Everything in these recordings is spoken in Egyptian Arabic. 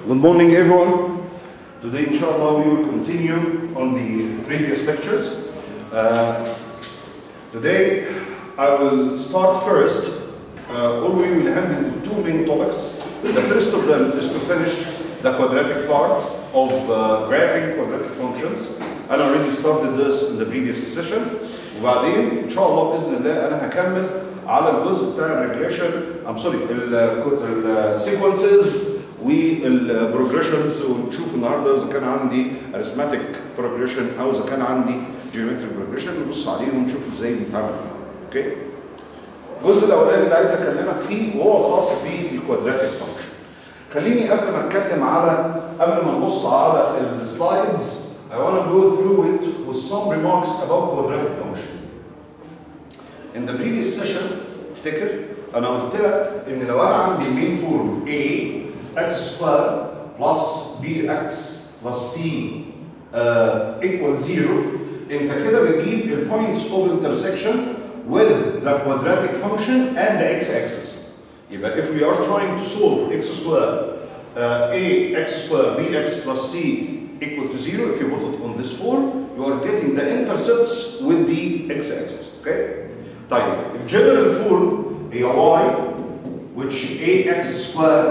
Good morning, everyone. Today, inshallah, we will continue on the previous lectures. Uh, today, I will start first. Uh, all we will handle two main topics. The first of them is to finish the quadratic part of uh, graphing quadratic functions. أنا already started this in the previous session. وبعدين إن شاء الله بإذن الله أنا هكمل على الجزء بتاع الريجريشن I'm sorry السيكونسز والبروجريشنز ونشوف النهارده اذا كان عندي arithmetic progression او اذا كان عندي geometric progression نبص عليه ونشوف ازاي بيتعمل اوكي الجزء الاولاني اللي عايز اكلمك فيه وهو الخاص بالكوادراتيك فانكشن خليني قبل ما اتكلم على قبل ما نبص على السلايدز I want to go through it with some remarks about quadratic function. In the previous session افتكر انا قلت لك ان لو انا عندي مين فورم A x square plus bx plus c uh, equal 0 انت كده بتجيب ال points of intersection with the quadratic function and the x-axis. يبقى if we are trying to solve x square uh, a x square bx plus c equal to 0, if you put it on this form, you are getting the intercepts with the x-axis. Okay? طيب الجنرال فورم هي y which ax square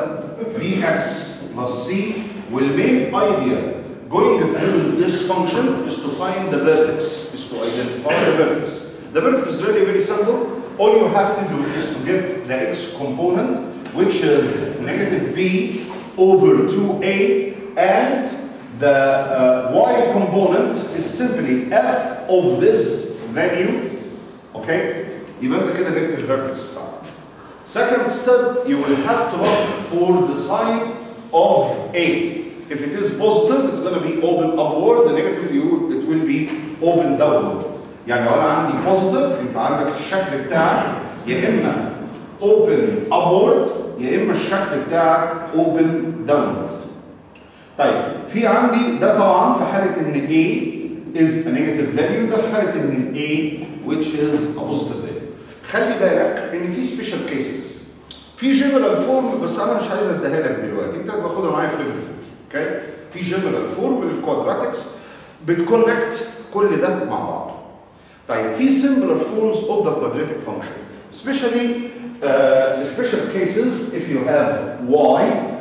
bx plus c will main idea going through this function is to find the vertex, is to identify the vertex. The vertex is really very simple. All you have to do is to get the x component, which is negative b over 2a, and the uh, y component is simply f of this value, okay? يبقى انت كده جبت الفيرتكس بتاعك. Second step, you will have to look for the sign of A. If it is positive, it's going to be open upward. The negative, you, it will be open downward. يعني لو انا عندي positive, انت عندك الشكل بتاعك يا اما open upward يا اما الشكل بتاعك open downward. طيب في عندي ده طبعا في حاله ان A is a negative value ده في حاله ان A which is a positive value. خلي بالك ان في سبيشال كيسز في جنرال فورم بس انا مش عايز اديها لك دلوقتي انت باخدها معايا في ليفل 4 اوكي في جنرال فورم للكوادراتكس بتكونكت كل ده مع بعض طيب في similar forms of the quadratic function especially uh, the special cases if you have y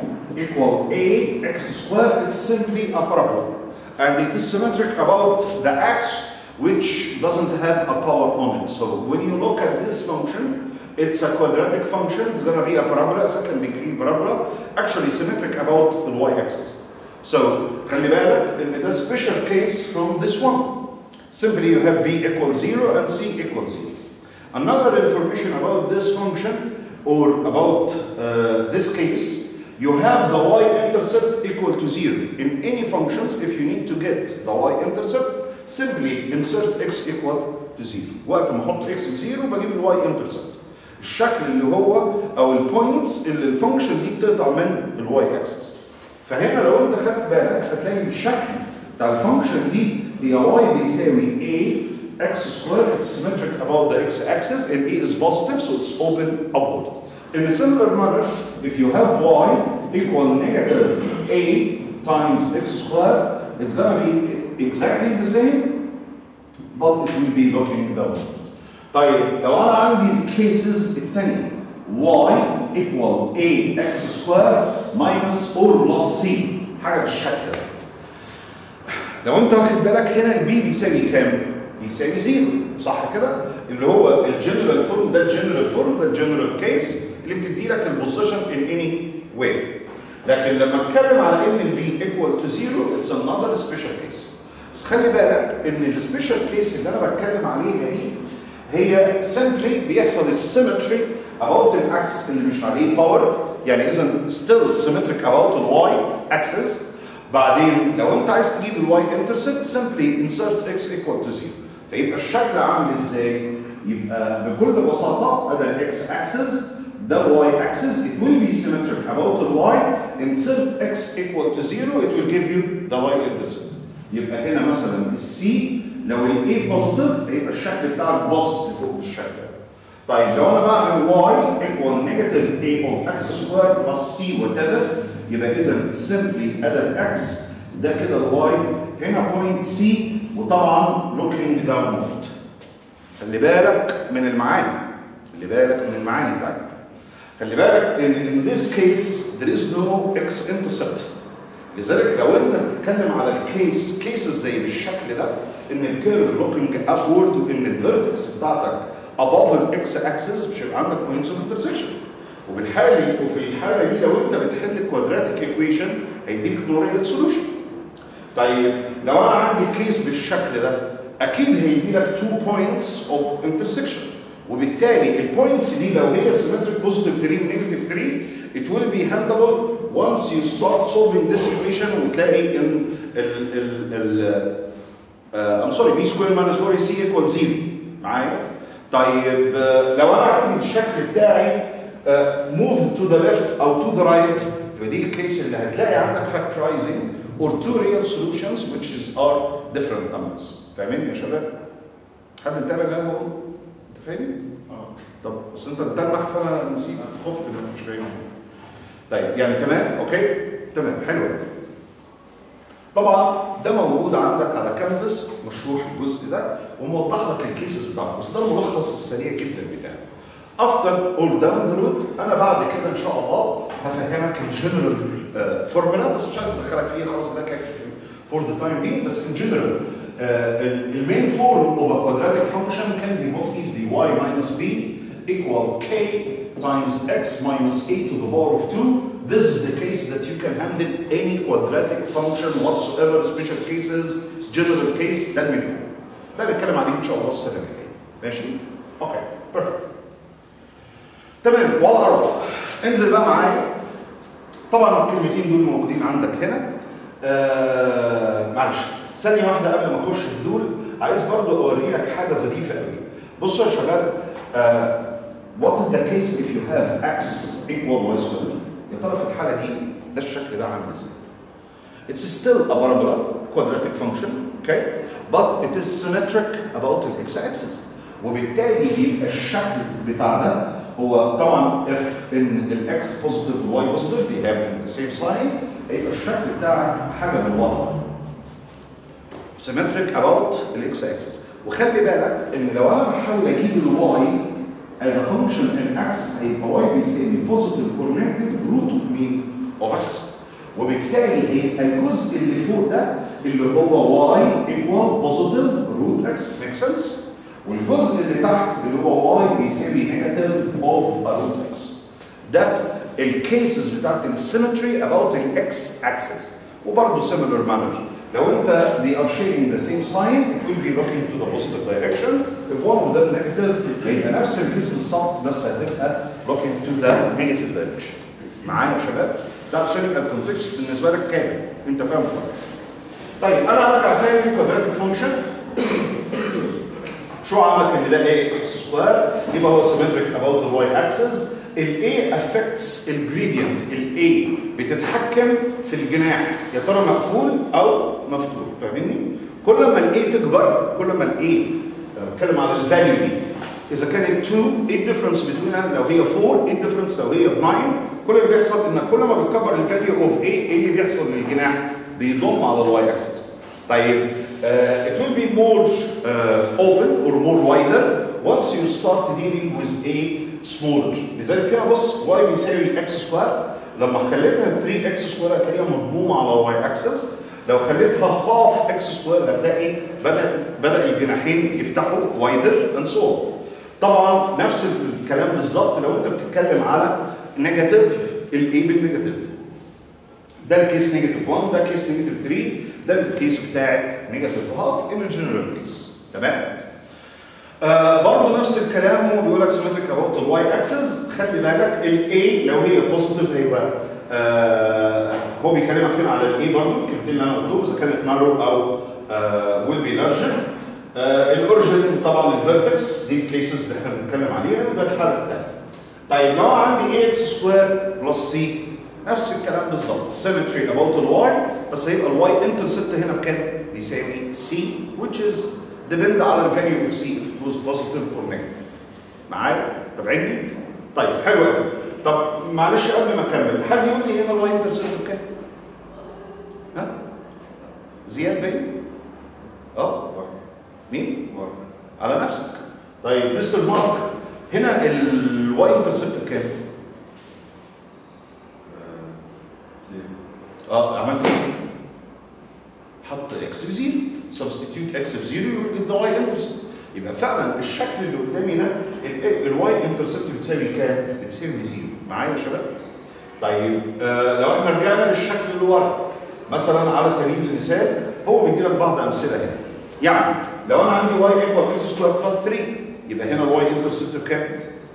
equal a x squared it's simply a parabola and it is symmetric about the axis which doesn't have a power on it. So when you look at this function, it's a quadratic function. It's going to be a parabola, a second degree parabola, actually symmetric about the y-axis. So خلي بالك ان ده special case from this one. Simply you have b equals 0 and c equals 0. Another information about this function or about uh, this case, you have the y-intercept equal to 0. In any functions, if you need to get the y-intercept, simply insert x equal to 0 وقت ما احط x ب 0 بجيب الواي انترسبت الشكل اللي هو او البوينتس اللي الفانكشن دي بتقطع من الواي اكسس فهنا لو انت خدت بالك هتلاقي الشكل بتاع الفانكشن دي هي y بيساوي a x squared it's symmetric about the x axis and a is positive so it's open upward in a similar manner if you have y equal negative a times x squared it's gonna be exactly the same but it will be looking downward. طيب لو انا عندي الكيسز الثانيه y equal a x squared minus or plus c حاجه بالشكل ده. لو انت واخد بالك هنا البي بيساوي كام؟ بيساوي زيرو صح كده؟ اللي هو الجنرال فورم ده الجنرال فورم ده الجنرال كيس اللي بتدي لك البوزيشن ان اني واي. لكن لما اتكلم على ان البي equal to zero it's another special case. بس خلي بالك ان السبيشال كيس اللي انا بتكلم عليها دي هي سمبلي بيحصل السيمتري about الاكس اللي مش عليه باور يعني اذا ستيل سيمتريك about الواي اكسس بعدين لو انت عايز تجيب الواي انترسبت سمبلي انسرت اكس ايكوال تو زيرو فيبقى الشكل عامل ازاي؟ يبقى بكل بساطه ادي الاكس اكسس ده الواي اكسس it will be symmetric about الواي insert x equal to zero it will give you the y intercept يبقى هنا مثلا السي لو الاي بوزيتيف هيبقى الشكل بتاعك باصص لفوق بالشكل ده. طيب لو انا بعمل y equal negative a of x squared plus c whatever يبقى اذا simply added x ده كده الواي هنا بوينت سي وطبعا looking downward خلي بالك من المعاني خلي بالك من المعاني بتاعتها خلي بالك ان in this case there is no x intercept لذلك لو انت بتتكلم على الكيس كيسز زي بالشكل ده ان الكيرف لوكينج ابورد وان الفيرتكس بتاعتك above الاكس اكسس مش هيبقى عندك بوينتس اوف انترسكشن وبالحالي وفي الحاله دي لو انت بتحل كوادراتيك ايكويشن هيديك نوريه سولوشن طيب لو انا عندي كيس بالشكل ده اكيد هيدي لك 2 بوينتس اوف انترسكشن وبالتالي البوينتس دي لو هي سيمتريك بوزيتيف 3 ونيجاتيف 3 it will be handleable once you start solving this equation وتلاقي ان ال ال ال uh, I'm sorry b square minus 4ac equals 0 معايا طيب uh, لو انا عندي الشكل بتاعي uh, moved to the left او to the right يبقى دي الكيس اللي هتلاقي عندك factorizing or two real solutions which is are different numbers فاهمين يا شباب؟ حد متابع اللي انا بقوله؟ انت فاهم؟ اه طب بس انت بتلمح فانا نسيت خفت انك مش فاهم طيب يعني تمام اوكي تمام حلو طبعا ده موجود عندك على كانفاس مشروح الجزء ده وموضح لك الكيسز بتاعته بس ده الملخص السريع جدا بتاعه افتر اور داون ذا رود انا بعد كده ان شاء الله هفهمك الجنرال فورمولا بس مش عايز ادخلك فيها خلاص ده كافي فور ذا تايم بي بس ان جنرال المين فورم اوف ا كوادراتيك فانكشن كان be both easily y minus b equal k times x minus a to the power of 2 this is the case that you can handle any quadratic function whatsoever special cases general case ده المين فورم ده بنتكلم عليه ان شاء الله السنه الجايه ماشي اوكي بيرفكت تمام ولا اروح انزل بقى معايا طبعا الكلمتين دول موجودين عندك هنا آه معلش ثانيه واحده قبل ما اخش في دول عايز برضو اوري لك حاجه ظريفه قوي بصوا يا شباب آه what is the case if you have x equal y squared يا ترى في الحاله دي ده الشكل ده عامل ازاي It's still a parabola quadratic function okay but it is symmetric about the x-axis وبالتالي بيبقى الشكل بتاع ده هو طبعا if ان الاكس بوزيتيف والواي بوزيتيف they have the same sign هيبقى الشكل بتاعك حاجه من ورا symmetric about الاكس اكسس وخلي بالك ان لو انا بحاول اجيب الواي as a function in x هيبقى y بيساوي positive or negative root of مين؟ of x وبالتالي هيبقى الجزء اللي فوق ده اللي هو y equal positive root x make sense؟ والجزء اللي تحت اللي هو y بيساوي negative of root x ده الكيسز بتاعت السيمتري about الاكس اكسس وبرضه similar manner لو انت they are sharing the same sign it will be looking to the positive direction if one of them negative هيبقى نفس الكيس بالظبط بس هتبقى looking to the negative direction معايا يا شباب ده عشان يبقى الكونتكست بالنسبه لك كامل انت فاهم كويس طيب انا ارجع تاني كوادراتيك فانكشن شو عملك ان ده ايه اكس سكوير يبقى هو سيمتريك اباوت الواي اكسس الاي افكتس الجريدينت الاي بتتحكم في الجناح يا ترى مقفول او مفتوح فاهمني كل ما الاي تكبر كل ما الاي بتكلم على الفاليو دي اذا كانت 2 ايه الديفرنس بينها لو هي 4 ايه الديفرنس لو هي 9 كل اللي بيحصل ان كل ما بتكبر الفاليو اوف اي ايه اللي بيحصل للجناح بيضم على الواي اكسس طيب uh, it will be more uh, open or more wider once you start dealing with a smaller لذلك هنا بص y بيساوي x سكوير لما خليتها 3 x سكوير هتلاقيها مضمومه على الواي اكسس لو خليتها هاف x سكوير هتلاقي بدا بدا الجناحين يفتحوا وايدر اند سو طبعا نفس الكلام بالظبط لو انت بتتكلم على نيجاتيف الاي بالنيجاتيف ده الكيس نيجاتيف 1 ده كيس نيجاتيف 3 ده الكيس بتاعت نيجاتيف هاف ان الجنرال كيس تمام آه برضه نفس الكلام هو بيقول لك سيمتريك اباوت الواي اكسس خلي بالك الاي لو هي بوزيتيف هيبقى آه هو بيكلمك هنا على الاي برضه الكلمتين اللي انا قلتهم اذا كانت نارو او ويل بي لارجر الاوريجن طبعا الفيرتكس دي الكيسز اللي احنا بنتكلم عليها وده الحاله الثانيه طيب لو عندي اي اكس سكوير بلس سي نفس الكلام بالظبط سيمتري اباوت الواي بس هيبقى الواي انترسبت هنا بكام؟ بيساوي سي which is depend على الفاليو اوف سي if it was positive or negative معايا؟ تابعيني؟ طيب حلو قوي طب معلش قبل ما اكمل حد يقول لي هنا الواي انترسبت بكام؟ ها؟ زياد باين؟ اه مين؟ على نفسك طيب مستر مارك هنا الواي انترسبت بكام؟ اه عملت ايه؟ حط اكس بزيرو سبستيتيوت اكس بزيرو يوجد ذا واي انترسبت يبقى فعلا الشكل اللي قدامي ده الواي انترسبت بتساوي كام؟ بتساوي زيرو معايا يا شباب؟ طيب آه لو احنا رجعنا للشكل اللي ورا مثلا على سبيل المثال هو بيدي لك بعض امثله هنا يعني لو انا عندي واي ايكوال اكس سكوير بلس 3 يبقى هنا الواي انترسبت بكام؟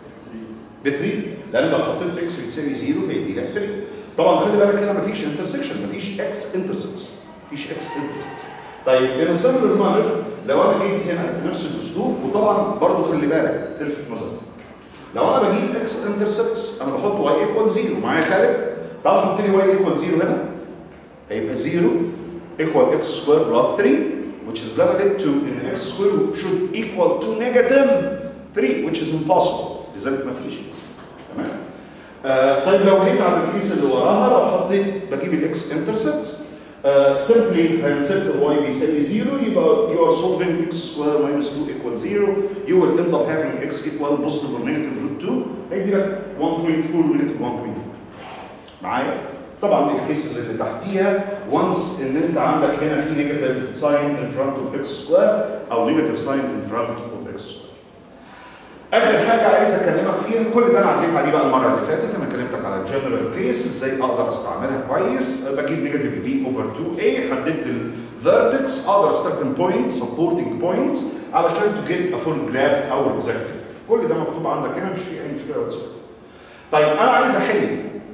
ب 3 لان لو حطيت اكس بتساوي 0 هيدي لك 3 طبعا خلي بالك هنا مفيش انترسكشن مفيش اكس انترسبتس مفيش اكس انترسبتس طيب in a similar manner لو انا جيت هنا بنفس الاسلوب وطبعا برضه خلي بالك تلفت نظرك لو انا بجيب اكس انترسبتس انا بحط واي ايكوال 0 معايا خالد تعال حط لي واي ايكوال 0 هنا هيبقى 0 equal x squared plus 3 which is gonna lead to ان x squared should equal to negative 3 which is impossible لذلك ما فيش تمام آه طيب لو جيت على الكيس اللي وراها لو حطيت بجيب الاكس انترسبت simply هنسبت الواي بيساوي 0 يبقى you are solving x square minus 2 equal 0 you will end up having x equal positive or negative root 2 هيدي لك 1.4 negative 1.4 معايا؟ طبعا الكيسز اللي تحتيها وانس ان انت عندك هنا في نيجاتيف ساين ان فرونت اوف اكس سكوير او نيجاتيف ساين ان فرونت اوف اكس سكوير. اخر حاجه عايز اكلمك فيها كل ده انا عديت عليه بقى المره اللي فاتت انا كلمتك على الجنرال كيس ازاي اقدر استعملها كويس بجيب نيجاتيف في اوفر 2 a حددت الفيرتكس اقدر استخدم بوينت سبورتنج بوينت علشان تو جيت ا فول جراف او اكزاكت كل ده مكتوب عندك هنا مش في اي مشكله واتساب. طيب انا عايز احل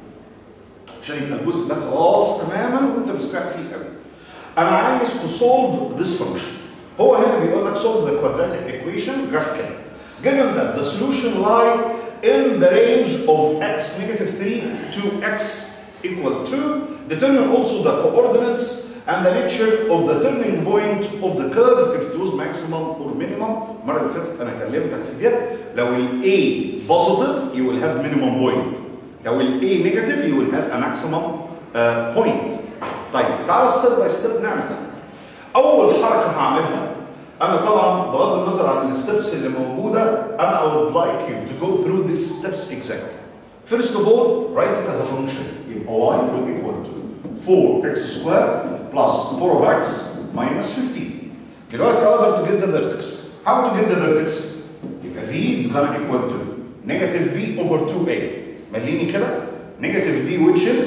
عشان يبقى الجزء ده خلاص تماما وانت مستريح فيه قوي. انا عايز تو سولف ذس فانكشن. هو هنا بيقول لك solve the quadratic equation graphically. Given that the solution lie in the range of x negative 3 to x equal 2, determine also the coordinates and the nature of the turning point of the curve if it was maximum or minimum. المرة اللي فاتت أنا كلمتك في ده لو ال A positive you will have minimum point. لو ال A negative you will have a maximum uh, point. طيب تعالى ستيب باي ستيب نعمل ده. أول حركة هعملها أنا طبعا بغض النظر عن الستبس اللي موجودة أنا I would like you to go through these steps exactly. First of all, write it as a function. يبقى y will equal to 4x squared plus 4 of x minus 15. دلوقتي أقدر to get the vertex. How to get the vertex? يبقى v is gonna equal to negative b over 2a. مليني كده negative b which is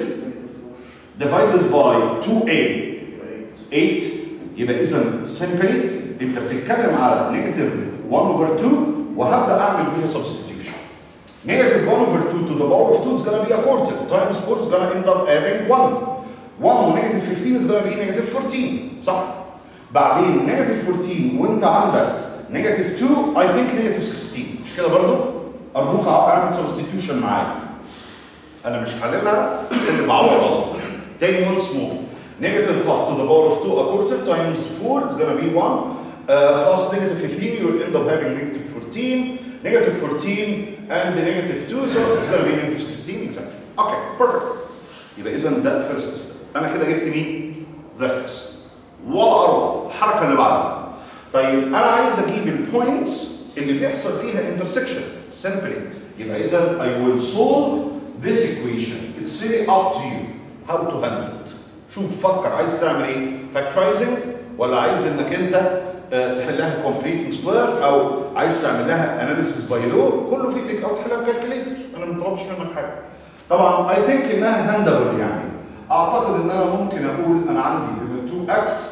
divided by 2a 8 يبقى إذا simply انت بتتكلم على نيجاتيف 1 اوفر 2 وهبدا اعمل بيها سبستيتيوشن. نيجاتيف 1 اوفر 2 to the power of 2 is gonna be a quarter times 4 is gonna end up having 1. 1 ونيجاتيف 15 is gonna be نيجاتيف 14 صح؟ بعدين نيجاتيف 14 وانت عندك نيجاتيف 2 I think نيجاتيف 16 مش كده برضو؟ ارجوك اعمل سبستيتيوشن معايا. انا مش حللها اللي بعوض غلط. تاني once more. negative half to the power of 2 a quarter times 4 is going to be 1 uh, plus negative 15 you will end up having negative 14 negative 14 and the negative 2 so it's going to be negative 16 exactly okay perfect يبقى اذا ده first step انا كده جبت مين vertex ولا اروع الحركه اللي بعدها طيب انا عايز اجيب البوينتس اللي بيحصل فيها intersection simply يبقى اذا I will solve this equation it's really up to you how to handle it شوف فكر عايز تعمل ايه فاكترايزنج ولا عايز انك انت آه، تحلها كومبليتنج سكوير او عايز تعمل لها اناليسيس باي لو كله في ايدك او تحلها بكالكوليتر انا ما طلبش منك حاجه طبعا اي ثينك انها هاندبل يعني اعتقد ان انا ممكن اقول انا عندي هنا 2 اكس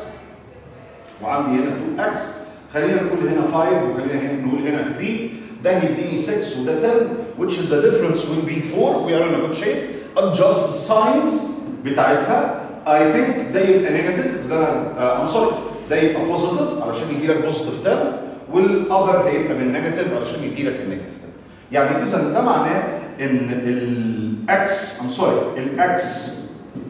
وعندي هنا 2 اكس خلينا نقول هنا 5 وخلينا هنا نقول هنا 3 ده هيديني 6 وده 10 which is the difference will be 4 we are in a good shape adjust the signs بتاعتها I think ده يبقى نيجاتيف اتس gonna ام سوري ده يبقى بوزيتيف علشان يدي لك بوزيتيف 10 والاذر هيبقى بالنيجاتيف علشان يدي لك النيجاتيف 10 يعني اذا ده معناه ان الاكس ام سوري الاكس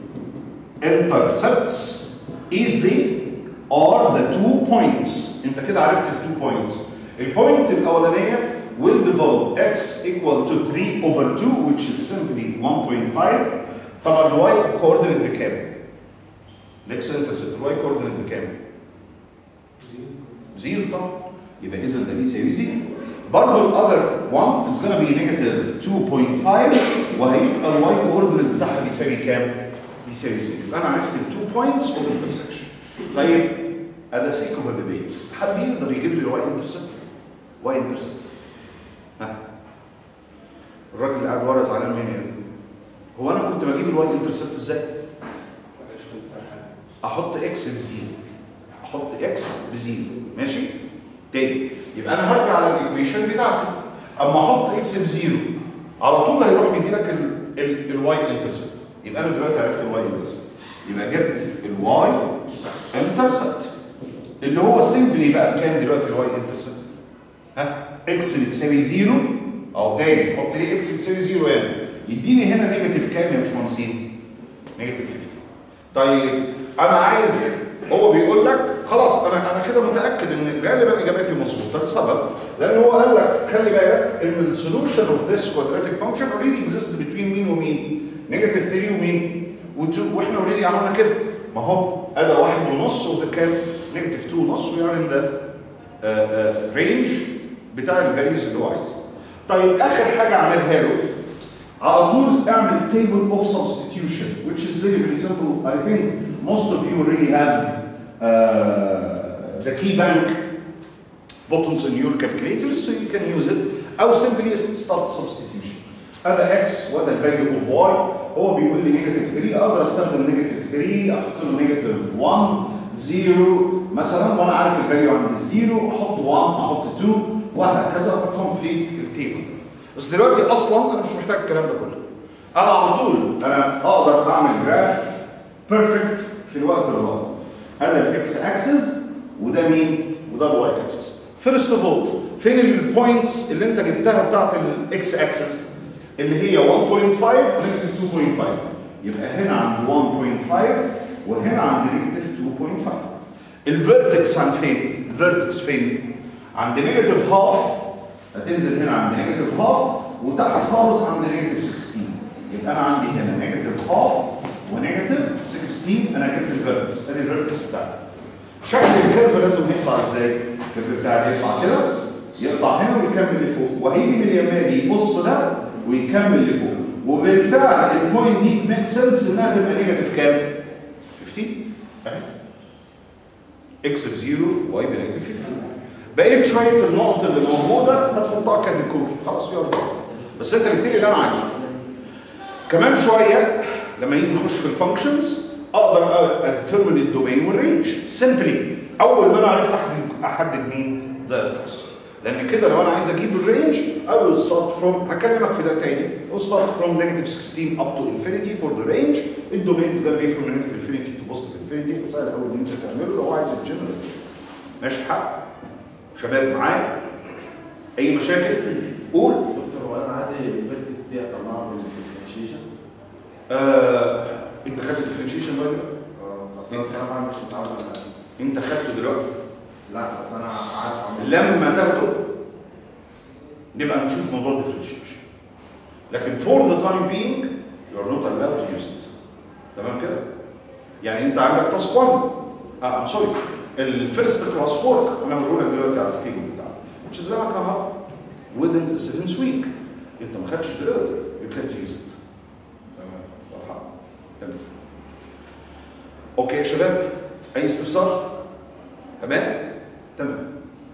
intercepts easily are the two points انت كده عرفت التو بوينتس البوينت الاولانيه will develop x equal to 3 over 2 which is simply 1.5 طبعا الواي كوردينيت بكام؟ الاكس انترسبت الواي كوردينيت بكام؟ زيرو طبعا يبقى اذا ده بيساوي زيرو برضه الاذر 1 اتس gonna be نيجاتيف 2.5 وهيبقى الواي كوردينيت بتاعها بيساوي كام؟ بيساوي زيرو يبقى انا عرفت التو بوينتس اوف انترسكشن طيب على سيك اوف ديبيت حد يقدر يجيب لي الواي انترسبت؟ واي انترسبت ها الراجل اللي قاعد ورا زعلان مني يعني. هو انا كنت بجيب الواي انترسبت ازاي؟ احط اكس بزيرو احط اكس بزيرو ماشي؟ تاني يبقى انا هرجع على الايكويشن بتاعتي اما احط اكس بزيرو على طول هيروح يدي لك الواي انترسبت يبقى انا دلوقتي عرفت الواي انترسبت يبقى جبت الواي انترسبت اللي هو سيمبلي بقى بكام دلوقتي الواي انترسبت؟ ها اكس بتساوي زيرو اهو تاني حط لي اكس بتساوي زيرو هنا يديني هنا نيجاتيف كام يا باشمهندسين؟ نيجاتيف 50 طيب انا عايز هو بيقول لك خلاص انا انا كده متاكد ان غالبا اجابتي مظبوطه لسبب لان هو قال لك خلي بالك ان السولوشن اوف ذس كوادراتيك فانكشن اوريدي اكزيست بتوين مين ومين؟ نيجاتيف 3 ومين؟ و2 واحنا اوريدي عملنا كده ما هو ادى واحد ونص وده كام؟ نيجاتيف 2 ونص وي ار ان ذا رينج بتاع الفاليوز اللي هو عايزها. طيب اخر حاجه اعملها له على طول اعمل table of substitution which is very very simple I think most of you already have uh, the key bank buttons in your calculators so you can use it او simply start substitution هذا x وهذا الفاليو اوف y هو بيقول لي نيجاتيف 3 اقدر استخدم نيجاتيف 3 احط له نيجاتيف 1 0 مثلا وانا عارف الفاليو عند الزيرو احط 1 احط 2 وهكذا كومبليت التيبل بس دلوقتي اصلا انا مش محتاج الكلام ده كله انا على طول انا اقدر اعمل جراف بيرفكت في الوقت اللي هو انا الاكس اكسس وده مين وده الواي اكسس فيرست اوف اول فين البوينتس اللي انت جبتها بتاعت الاكس اكسس اللي هي 1.5 نيجاتيف 2.5 يبقى هنا عند 1.5 وهنا عند نيجاتيف 2.5 الفيرتكس عند فين؟ الفيرتكس فين؟ عند نيجاتيف هاف هتنزل هنا عند نيجاتيف هاف وتحت خالص عند نيجاتيف 16 يبقى انا عندي هنا نيجاتيف هاف ونيجاتيف 16 انا جبت الفيرتكس ادي الفيرتكس بتاعتي شكل الكيرف لازم يطلع ازاي؟ الكيرف بتاعي يطلع كده يقطع هنا ويكمل لفوق وهيجي من اليمين يبص ده ويكمل لفوق وبالفعل البوينت دي ميك سنس انها تبقى نيجاتيف كام؟ 15 اهي اكس بزيرو واي بنيجاتيف 15 بقيت شويه النقط اللي موجوده هتحطها كديكور خلاص يلا بس انت جبت لي اللي انا عايزه كمان شويه لما نيجي نخش في الفانكشنز اقدر اديترمن الدومين والرينج سمبلي اول ما انا عرفت احدد احدد مين فيرتكس لان كده لو انا عايز اجيب الرينج I will start from هكلمك في ده تاني we'll start from negative 16 up to infinity for the range الدومين is gonna be from negative infinity to positive infinity سهل قوي ان انت تعمله لو عايز الجنرال ماشي حق شباب معايا اي مشاكل قول دكتور هو انا عندي الفيرتكس دي اطلعها من الديفرنشيشن آه، انت خدت الديفرنشيشن ولا لا؟ اه اصل انا الصراحه مش متعود على انت خدته دلوقتي لا بس انا عارف اعمل لما تاخده نبقى نشوف موضوع الديفرنشيشن لكن for the time being you are not allowed to use it تمام كده؟ يعني انت عندك تاسك 1 اه I'm sorry الفيرست كلاس ورك انا بقول لك دلوقتي على التيبل بتاعك which is gonna come up within the seventh week انت ما خدتش دلوقتي you can't use it تمام واضحه تمام اوكي يا شباب اي استفسار تمام تمام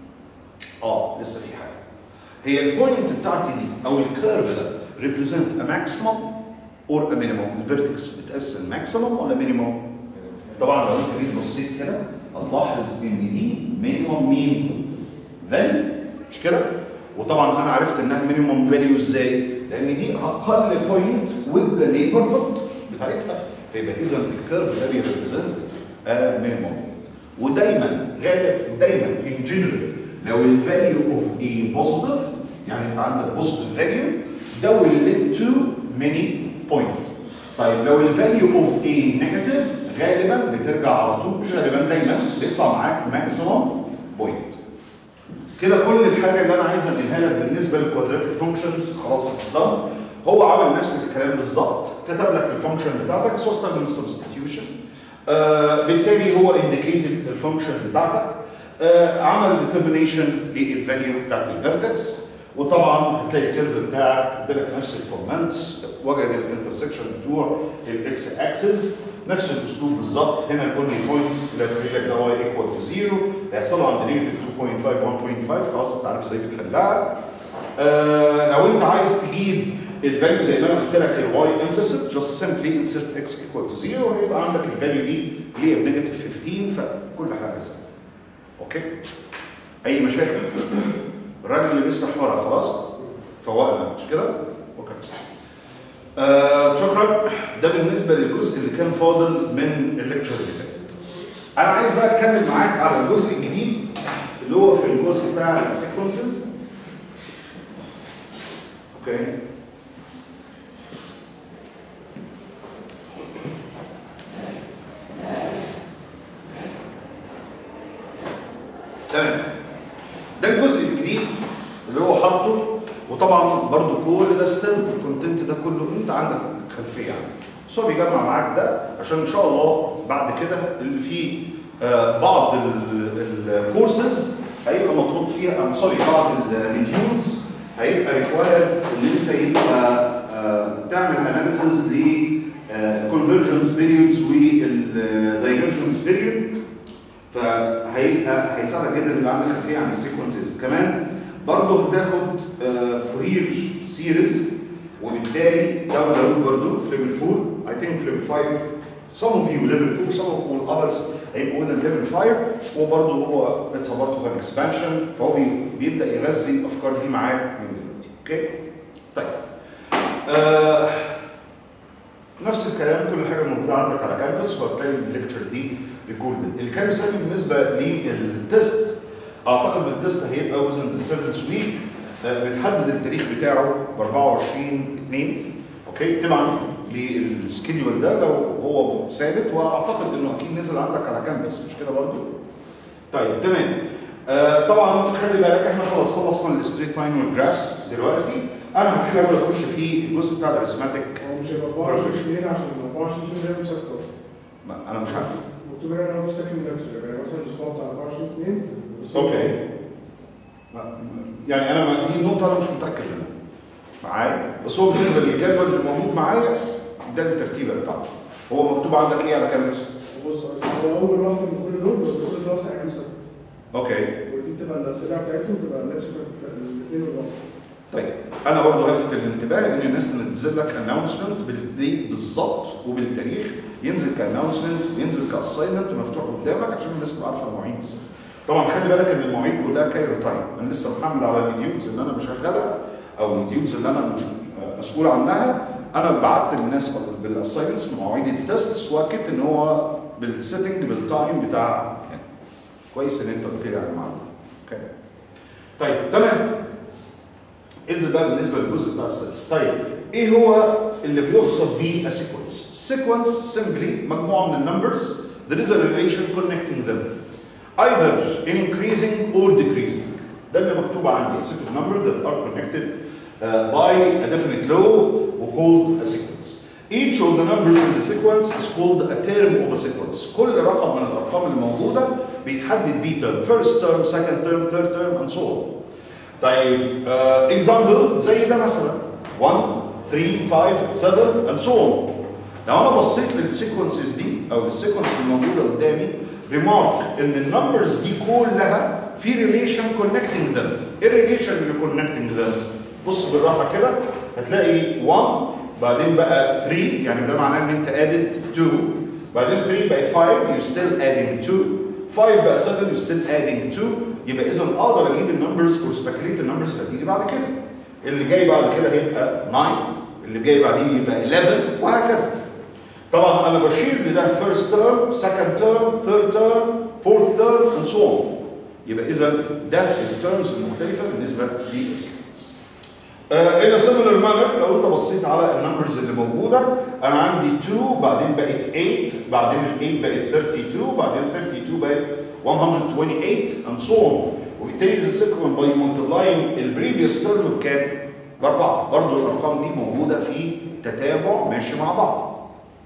اه لسه في حاجه هي البوينت بتاعتي دي او الكيرف ده ريبريزنت ا ماكسيمم اور ا مينيمم الفيرتكس بتقسم ماكسيمم ولا مينيمم طبعا لو انت جيت بصيت كده هتلاحظ ان دي مينيمم مين فاليو مش كده وطبعا انا عرفت انها مينيمم فاليو ازاي لان دي اقل بوينت with the neighborhood بتاعتها فيبقى اذا الكيرف ده بيريبريزنت ا مينيمم ودايما غالب دايما ان جنرال لو الفاليو اوف اي بوزيتيف يعني انت عندك بوزيتيف فاليو ده will lead to many point طيب لو الفاليو اوف اي نيجاتيف غالبا بترجع على طول مش غالبا دايما بيطلع معاك ماكسيمم بوينت كده كل الحاجه اللي انا عايز انقلها لك بالنسبه للكوادراتيك فانكشنز خلاص اتضم هو عمل نفس الكلام بالظبط كتب لك الفانكشن بتاعتك بس هو استخدم السبستيتيوشن آه بالتالي هو انديكيتد الفانكشن بتاعتك آه عمل ديترمينيشن للفاليو بتاعت الفيرتكس وطبعا هتلاقي الكيرف بتاعك ادالك نفس الكومنتس وجد الانترسكشن بتوع الاكس اكسس نفس الاسلوب بالظبط هنا الاونلي بوينتس اللي هتقول لك ده واي ايكوال تو زيرو هيحصلوا عند نيجاتيف 2.5 1.5 خلاص انت عارف ازاي بتحلها آه لو انت عايز تجيب الفاليو زي ما انا قلت لك الواي انترسبت جاست سمبلي انسرت اكس ايكوال تو زيرو هيبقى عندك الفاليو دي اللي هي بنيجاتيف 15 فكل حاجه سهله اوكي اي مشاكل الراجل اللي بيسرح ورا خلاص فوقنا مش كده اوكي آه شكرا ده بالنسبه للجزء اللي كان فاضل من الليكتشر اللي فاتت انا عايز بقى اتكلم معاك على الجزء الجديد اللي هو في الجزء بتاع السيكونسز اوكي تمام ده الجزء الجديد اللي هو حاطه وطبعا برضو كل ده ستيل الكونتنت ده كله انت عندك خلفيه عنه بس هو بيجمع معاك ده عشان ان شاء الله بعد كده اللي فيه آه بعض الكورسز هيبقى مطلوب فيها ام سوري بعض المديولز هيبقى ريكوايرد ان انت يبقى آه تعمل اناليسيز ل convergence periods والdivergence period فهيبقى هيساعدك جدا يبقى عندك خلفيه عن السيكونسز كمان برضه هتاخد فورير سيريز وبالتالي ده موجود برضه في ليفل 4 اي ثينك في ليفل 5 some of you level 4 some of others هيبقوا within level 5 وبرضه هو اتس بارت اوف اكسبانشن فهو بيبدا يغذي الافكار دي معاك من دلوقتي اوكي طيب آه نفس الكلام كل حاجه موجوده عندك على كانفاس وهتلاقي الليكتشر دي ريكوردد اللي كان مسمي بالنسبه للتست اعتقد ان التست هيبقى وزن ذا سيفنث ويك بتحدد التاريخ بتاعه ب 24 2 اوكي تبعا للسكيدول ده لو هو ثابت واعتقد انه اكيد نزل عندك على كانفاس مش كده برضه؟ طيب تمام آه طبعا خلي بالك احنا خلاص خلصنا الستريت لاين والجرافس دلوقتي انا هحاول اخش في الجزء بتاع الاريثماتيك هو مش هيبقى 24 2 عشان 24 2 ده مسكر انا مش عارف مكتوب هنا ان هو في سكند لكتشر يعني مثلا الاسبوع بتاع 24 2 بس اوكي يعني انا ما- دي نقطه انا مش متاكد منها معايا بس هو بالنسبه للجدول اللي موجود معايا ده الترتيبه بتاعته هو مكتوب عندك ايه على كانفاس بص هو اول واحده من كل دول بس كل دراسه احنا مسكر اوكي ودي بتبقى الاسئله بتاعتهم بتبقى اللكتشر الاثنين والرابع طيب انا برضه هلفت الانتباه ان الناس تنزل لك اناونسمنت بالديت بالظبط وبالتاريخ ينزل كاناونسمنت وينزل كاساينمنت مفتوح قدامك عشان الناس تبقى عارفه المواعيد بالظبط. طبعا خلي بالك ان المواعيد كلها كايرو تايم انا لسه محمل على المديولز اللي انا بشغلها او المديولز اللي انا مسؤول عنها انا بعت للناس بالاساينمنتس مواعيد التستس واكدت ان هو بالسيتنج بالتايم بتاع يعني. كويس ان انت قلت لي على المعلومه اوكي طيب تمام انزل بقى بالنسبه للجزء بتاع السيلز طيب ايه هو اللي بيقصد بيه سيكونس سيكونس سيمبلي مجموعه من النمبرز there is a relation connecting them either in increasing or decreasing ده اللي مكتوب عندي a set of numbers that are connected uh, by a definite law called a sequence each of the numbers in the sequence is called a term of a sequence كل رقم من الارقام الموجوده بيتحدد بيه term first term second term third term and so on طيب اكزامبل زي ده مثلا 1 3 5 7 and so on لو انا بصيت للسيكونسز دي او السيكونس الموجوده قدامي ريمارك ان النمبرز دي كلها في ريليشن كونكتنج ذم ايه الريليشن اللي كونكتنج ذم بص بالراحه كده هتلاقي 1 بعدين بقى 3 يعني ده معناه ان انت ادد 2 بعدين 3 بقت 5 يو ستيل ادنج 2 5 بقى 7 يو ستيل ادنج 2 يبقى اذا اقدر اجيب النمبرز اور سبيكوليت النمبرز اللي هتيجي بعد كده اللي جاي بعد كده هيبقى 9 اللي جاي بعديه يبقى 11 وهكذا طبعا انا بشير لده فيرست تيرم سكند تيرم ثيرد تيرم فورث تيرم اند سو اون يبقى اذا ده التيرمز المختلفه بالنسبه للسيكونس ان similar manner لو انت بصيت على النمبرز اللي موجوده انا عندي 2 بعدين بقت 8 بعدين ال 8 بقت 32 بعدين 32 بقت 128 and so on وبالتالي the sequence by multiplying ال previous term بكام؟ باربعه برضه الارقام دي موجوده في تتابع ماشي مع بعض.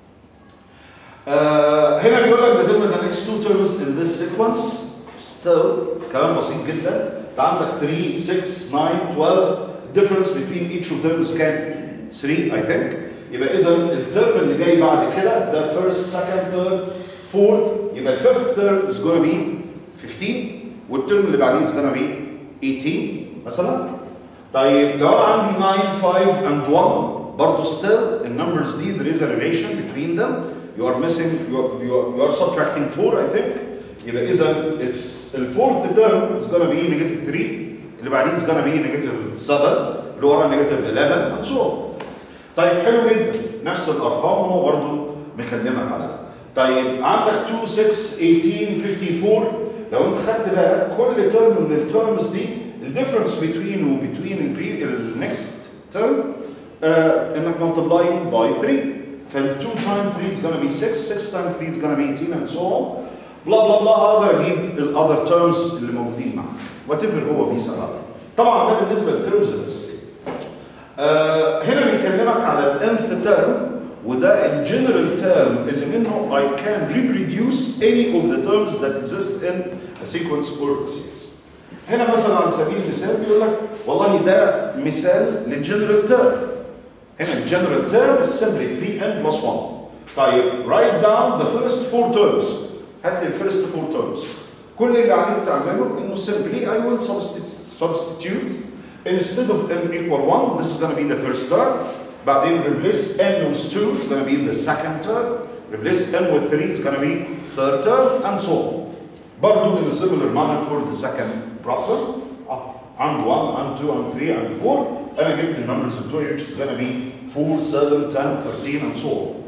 آه هنا بيقول لك determine the next two terms in this sequence still كلام بسيط جدا انت عندك 3 6 9 12 difference between each of them is كام؟ 3 I think يبقى اذا الترم اللي جاي بعد كده ده first second third fourth يبقى ال fifth term is gonna be 15 والترم اللي بعديه is gonna be 18 مثلا طيب لو انا عندي 9 5 and 1 برضه still النمبرز دي there is a relation between them you are missing you are, you are, you are subtracting 4 I think يبقى اذا الفورث term is gonna be negative 3 اللي بعدين is gonna be negative 7 اللي ورا negative 11 and so on طيب حلو جدا نفس الارقام هو برضه مكلمك على ده طيب عندك 2 6 18 54 لو انت خدت بالك كل ترم من الترمز دي الديفرنس بين وبين النكست ترم انك multiplying by 3 فال 2 times 3 is gonna be 6 6 times 3 is gonna be 18 and so on بلا بلا بلا اقدر اجيب الاذر تيرمز اللي موجودين معاك وات ايفر هو بيسال عليه طبعا ده بالنسبه للتيرمز الاساسيه آه هنا بيكلمك على الانث تيرم وده الجنرال تيرم اللي منه I can reproduce any of the terms that exist in a sequence or a series. هنا مثلا على سبيل المثال بيقول لك والله ده مثال للجنرال تيرم. هنا الجنرال تيرم is simply 3n plus 1. طيب write down the first four terms. هات لي الفيرست فور terms. كل اللي عليك تعمله انه simply I will substitute, substitute instead of n equal 1 this is going to be the first term بعدين replace n with 2 it's going to be the second term replace n with 3 it's going to be third term and so on برضو in a similar manner for the second problem آه. and 1 and 2 and 3 and 4 انا جبت النمبرز بتوعي which is going to be 4 7 10 13 and so on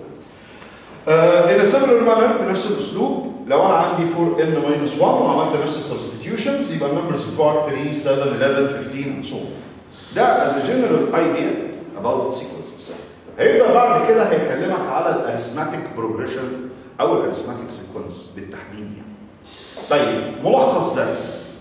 uh, in a similar manner بنفس الاسلوب لو انا عندي 4 n minus 1 وعملت نفس السبستيوشنز يبقى النمبرز بتوعك 3 7 11 15 and so on ده as a general idea about sequences هيبدا بعد كده هيكلمك على الاريثماتيك بروجريشن او الاريثماتيك سيكونس بالتحديد يعني طيب ملخص ده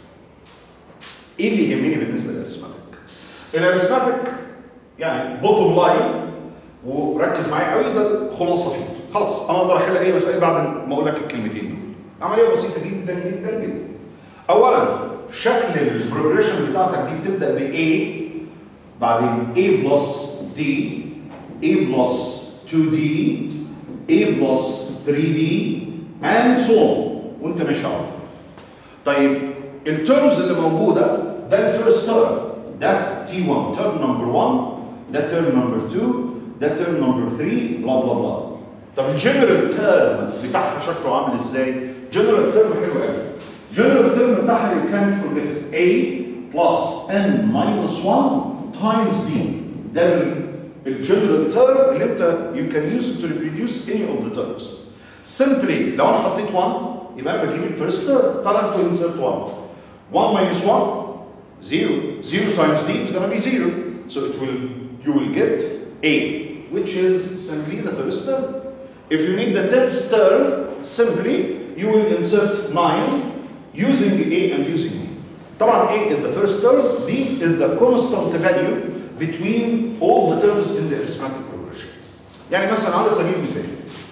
ايه اللي يهمني بالنسبه للاريثماتيك الاريثماتيك يعني بوتوم لاين وركز معايا قوي ده الخلاصه فيه خلاص انا اقدر احل اي مسائل بعد ما اقول لك الكلمتين دول عمليه بسيطه جدا جدا جدا اولا شكل البروجريشن بتاعتك دي بتبدا ب A بعدين A بلس D A بلس 2D A بلس 3D and so on وانت ماشي على طول. طيب الترمز اللي موجوده ده الفيرست تيرم ده T1 تيرم نمبر 1 ده تيرم نمبر 2 ده تيرم نمبر 3 بلا بلا بلا طب الجنرال تيرم بتاعها شكله عامل ازاي؟ جنرال تيرم حلو قوي جنرال تيرم بتاعها you can't forget it A plus N minus 1 times D ده الجنرال تيرم اللي انت you can use it to reproduce any of the terms simply لو انا حطيت 1 يبقى انا بجيب الفيرست تيرم طلعت to insert 1 1 minus 1 0 0 times D is going to be 0 so it will you will get A which is simply the first term if you need the tenth term simply you will insert 9 using A and using B طبعا A is the first term B is the constant value between all the terms in the arithmetic progression يعني مثلا على سبيل المثال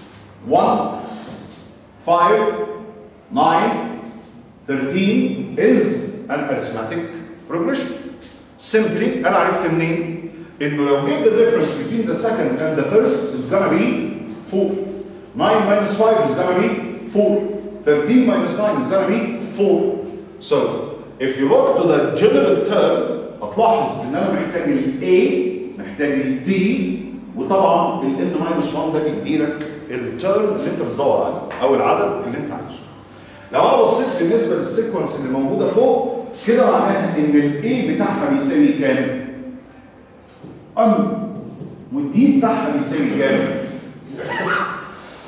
1 5 9 13 is an arithmetic progression simply انا عرفت منين انه لو جيت the difference between the second and the first is gonna be 4 9 minus 5 is gonna be 4 13 minus 9 is gonna be 4 so if you look to the general term هتلاحظ ان انا محتاج ال A محتاج ال D وطبعا ال N minus 1 ده بيديلك التيرم اللي انت بتدور عليه او العدد اللي انت عايزه لو انا بصيت بالنسبه للسيكونس اللي موجوده فوق كده معناها ان ال A بتاعها بيساوي كام؟ ان والدي بتاعها بيساوي كام؟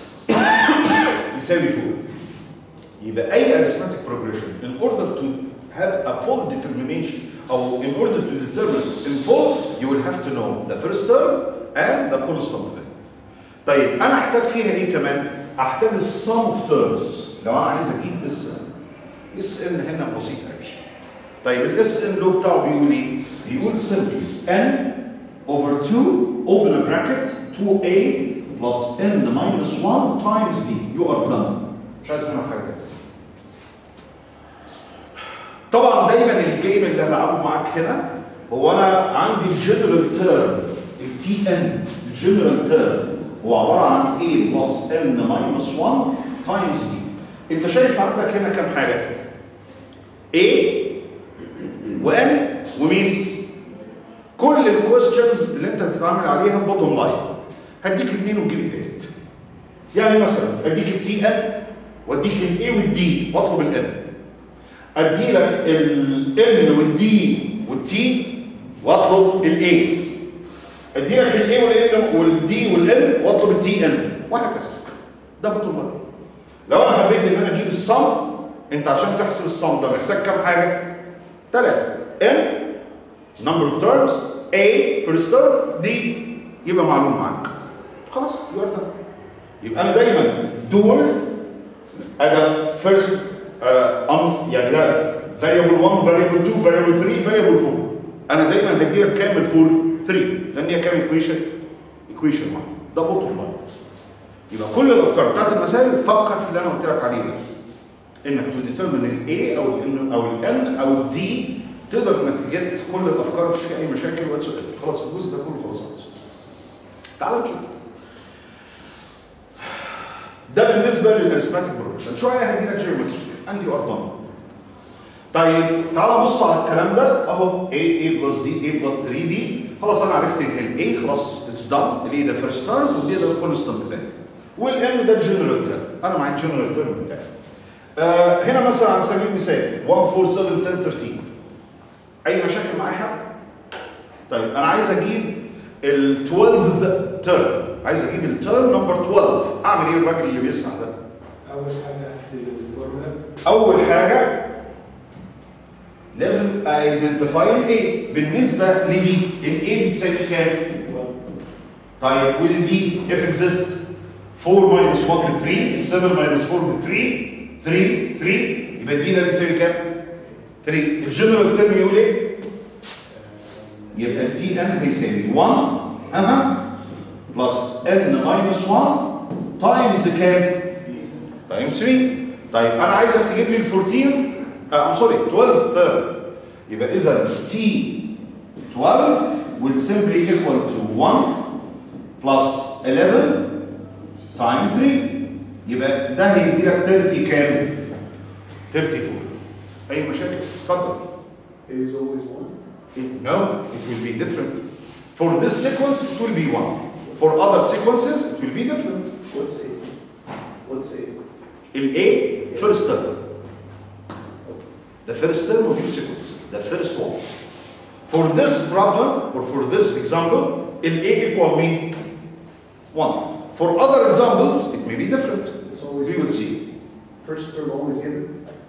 بيساوي 4 يبقى اي arithmetic progression in order to have a full determination or in order to determine in full you will have to know the first term and the constant term طيب انا احتاج فيها ايه كمان احتاج السم اوف تيرمز لو انا عايز اجيب اس ان اس ان هنا بسيط قوي طيب الاس ان لو بتاعه بيقول ايه بيقول simply n over 2 open a bracket 2a plus n minus 1 times d you are done مش عايز منك حاجه تانية. طبعا دايما الجيم اللي هلعبه معاك هنا هو انا عندي الجنرال تيرم التي ان الجنرال تيرم هو عباره عن a بلس n minus 1 تايمز d انت شايف عندك هنا كام حاجه a وn ومين كل الكويستشنز اللي انت هتتعامل عليها بوتوم لاين هديك اثنين وتجيب التالت يعني مثلا اديك التي ان واديك الاي والدي واطلب الان ادي لك الان والدي والتي واطلب الاي ادي لك الاي والان والدي والان واطلب التي ان وهكذا ده بوتوم لاين لو انا حبيت ان انا اجيب الصم انت عشان تحسب الصم ده محتاج كام حاجه؟ ثلاثه n number of terms a first term d يبقى معلوم معاك خلاص يبقى ده يبقى انا دايما دول انا first uh, um, يعني ده variable 1 variable 2 variable 3 variable 4 انا دايما هدي لك كامل فور 3 لان هي كام equation equation واحد ده بوتوم لاين يبقى كل الافكار بتاعت المسائل فكر في اللي انا قلت لك عليه ده انك تو ديترمين الاي او ال او الان او الدي تقدر انك تجد كل الافكار مفيش فيها اي مشاكل واتس خلاص الجزء ده كله خلاص خلاص تعال نشوف ده بالنسبه للارثماتيك بروجكشن شويه هدي لك جيومتري عندي ارقام طيب تعال بص على الكلام ده اهو A A بلس D A بلس 3 D خلاص انا عرفت ال A خلاص اتس دان ال A ده فيرست تيرم والدي ده كونستانت تيرم والان ده الجنرال تيرم انا معايا الجنرال تيرم بتاعي آه هنا مثلا على سبيل المثال 1 4 7 10 13 اي مشاكل معايا حد؟ طيب انا عايز اجيب ال 12 تيرم عايز اجيب التيرم نمبر 12 اعمل ايه الراجل اللي بيسمع ده؟ اول حاجه اكتب الفورمولا اول حاجه لازم ايدنتيفاي الاي بالنسبه لدي الاي بتساوي كام؟ طيب والدي اف اكزيست 4 minus 1 ب 3 7 minus 4 ب 3 3 3 يبقى الدي ده بيساوي كام؟ 3 الجنرال تيرم يقول ايه؟ يبقى التي ان هيساوي 1 اها بلس ان ماينس 1 تايمز كام؟ تايمز 3 طيب انا عايزك تجيب لي ال 14 ام سوري 12 ثيرد يبقى اذا تي 12 will simply equal to 1 plus 11 times 3 يبقى ده هيدي لك 30 كام؟ 34 اي مشاكل؟ اتفضل A is always one. It- no, it will be different. For this sequence, it will be one. For other sequences, it will be different. What's A? What's A? In A, first term. The first term of your sequence, the first one. For this problem, or for this example, in A equal me 1. For other examples, it may be different. It's always We will see. First term always given.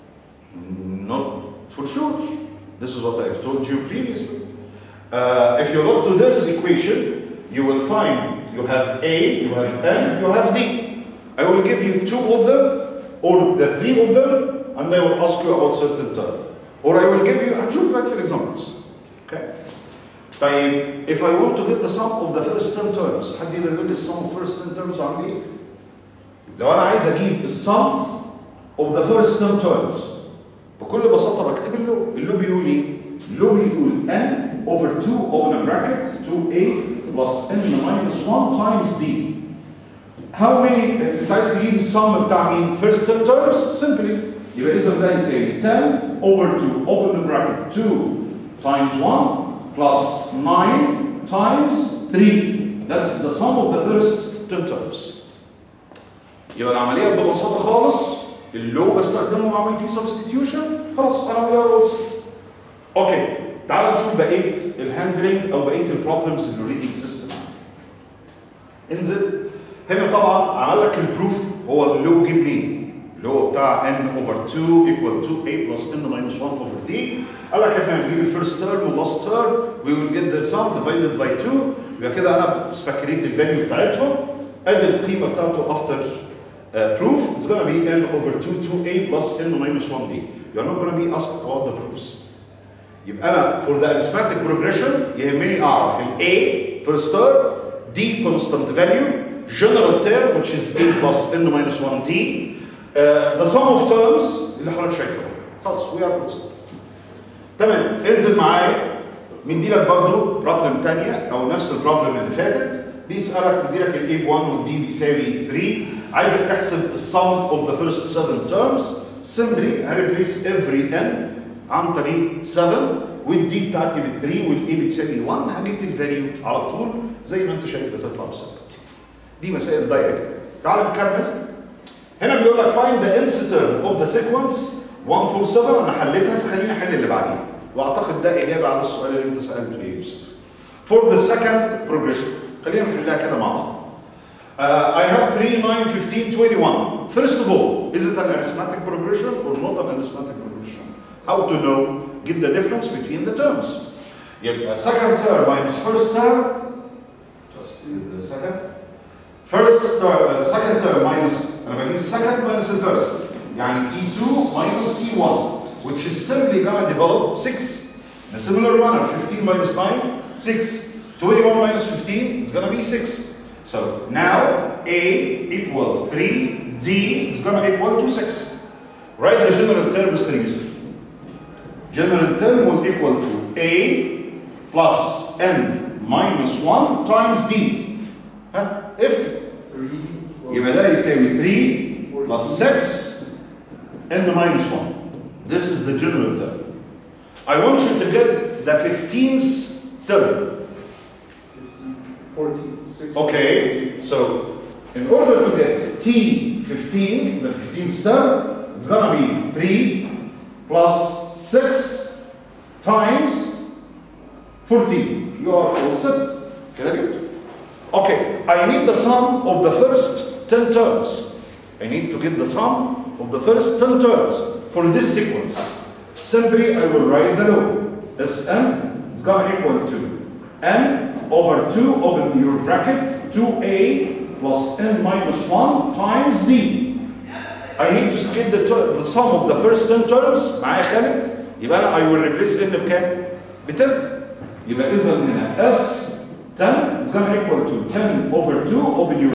Not for sure. This is what I've told you previously. Uh, if you look to this equation, you will find you have A, you have N, you have D. I will give you two of them, or the three of them, and I will ask you about certain term. Or I will give you, and show practical examples. Okay? طيب, if I want to get the sum of the first 10 terms, حد يقدر يقول لي السم of first 10 terms عامل ايه؟ لو انا عايز اجيب السم of the first 10 terms بكل بساطة بكتب اللو اللو بيقول ايه؟ اللو بيقول n over 2 open a bracket 2a plus n minus 1 times d how many انت عايز تجيب السم بتاع مين؟ first 10 terms simply يبقى اذا ده يساوي 10 over 2 open the bracket 2 times 1 plus 9 times 3 that's the sum of the first 10 terms يبقى العملية ببساطة خالص اللو بستخدمه واعمل فيه سبستيتيوشن خلاص انا عملية رولز اوكي تعالوا نشوف بقية الهاندلنج او بقية البروبلمز اللي اوريدي اكزيست انزل هنا طبعا عمل لك البروف هو اللو جه منين اللي هو بتاع n over 2 equal to a plus n minus 1 over d قال لك احنا هنجيب الفيرست تيرم واللاست تيرم we will get the sum divided by 2 يبقى كده انا سبكريت الفاليو بتاعتهم ادي القيمه بتاعته after uh, proof it's gonna be n over 2 2a plus n minus 1d you're not gonna be asked about the proofs يبقى انا for the arithmetic progression يهمني اعرف ال a first term d constant value general term which is a plus n minus 1d uh, the sum of terms اللي حضرتك شايفه خلاص we are good تمام انزل معايا مديلك برضو بروبلم تانية او نفس البروبلم اللي فاتت بيسألك مديلك ال A1 وال D بيساوي 3 عايزك تحسب السم of the first seven terms simply هريبليس every n عن طريق 7 والدي بتاعتي ب 3 والاي بتساوي 1 هجيت الفاليو على طول زي ما انت شايف بتطلع ب 7 دي مسائل دايركت تعال نكمل هنا بيقول لك find the incident of the sequence 147 انا حليتها فخليني احل اللي بعديها واعتقد ده اجابه على السؤال اللي انت سالته يا يوسف for the second progression خلينا نحلها كده مع بعض Uh, I have 3, 9, 15, 21. First of all, is it an arithmetic progression or not an arithmetic progression? How to know, get the difference between the terms. يبقى second term minus first term, just the second. First term, uh, second term minus, أنا بجيب second minus the first. يعني T2 minus T1, which is simply gonna develop 6. In a similar manner, 15 minus 9, 6. 21 minus 15, it's gonna be 6. So now A equal 3, D is gonna equal to 6. Write the general term, Mr. Yusuf. General term will equal to A plus N minus 1 times D. ها افتح 3 يبقى ده يساوي 3 plus 6 n minus 1. This is the general term. I want you to get the 15th term. 14, 6. Okay, so in order to get T15, the 15th term, it's gonna be 3 plus 6 times 14. You are all set. كده جبته. Okay, I need the sum of the first 10 terms. I need to get the sum of the first 10 terms for this sequence. Simply, I will write the law. Sm is gonna equal to n over 2, open your bracket, 2a plus n minus 1 times d. I need to get the, ter- the sum of the first 10 terms معايا خالد يبقى انا I will replace n بكام؟ ب 10 يبقى اذا هنا s 10 is gonna equal to 10 over 2 open your